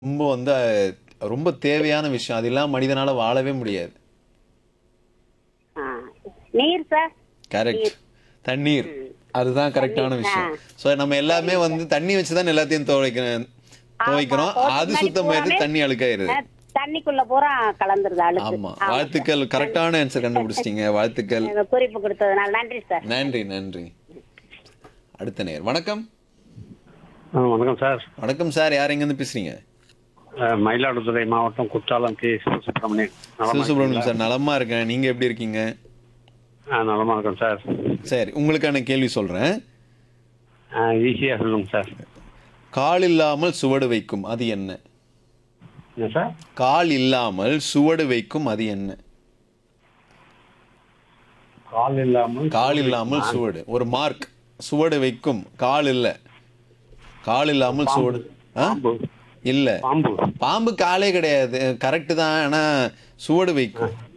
ரொம்ப வந்து அஹ், ரொம்ப தேவையான விஷயம் அது இல்லாம மனிதனால வாழவே முடியாது ஆ. நீர் சார் கரெக்ட் தண்ணீர் அதுதான் கரெக்டான விஷயம் சோ நம்ம எல்லாமே வந்து தண்ணி வச்சு தான் எல்லாத்தையும் துவைக்கிறோம் துவைக்கிறோம் ஆமா, அது தோட்டத்து சுத்தமாயிட்டு பூராமே- தண்ணி அழுக்காயிருது அஹ், தண்ணிக்குள்ள பூரா கலந்துருது அழுக்கு ஆமா வாழ்த்துக்கள் கரெக்டான ஆன்சர் கண்டுபிடிச்சிட்டீங்க வாழ்த்துக்கள் எனக்கு குறிப்பு கொடுத்ததுனால நன்றி சார் நன்றி நன்றி அடுத்த நேர் வணக்கம் ஆ, வணக்கம் சார் வணக்கம் சார் யார் எங்க இருந்து பேசுறீங்க அஹ், மயிலாடுதுறை மாவட்டம் குற்றாலம் கே சுப்பிரமணியன் நலமா சிவசுப்ரமணியம் சார் நலமா இருக்கேன் நீங்க எப்படி இருக்கீங்க இருக்கீங்களா? ஆ, நலமா இருக்கேன் சார் சரி உங்களுக்கான கேள்வி சொல்றேன் ஈஸியாக சொல்லுங்க சார் கால் இல்லாமல் சுவடு வைக்கும் அது என்ன என்ன சார் கால் இல்லாமல் சுவடு வைக்கும் அது என்ன கால் இல்லாமல் கால் இல்லாமல் சுவடு ஒரு மார்க் சுவடு வைக்கும் கால் இல்ல கால் இல்லாமல் சுவடு ஆ? பாம்பு இல்ல பாம்பு பாம்பு காலே கிடையாது கரெக்ட் தான் ஆனா சுவடு வைக்கும்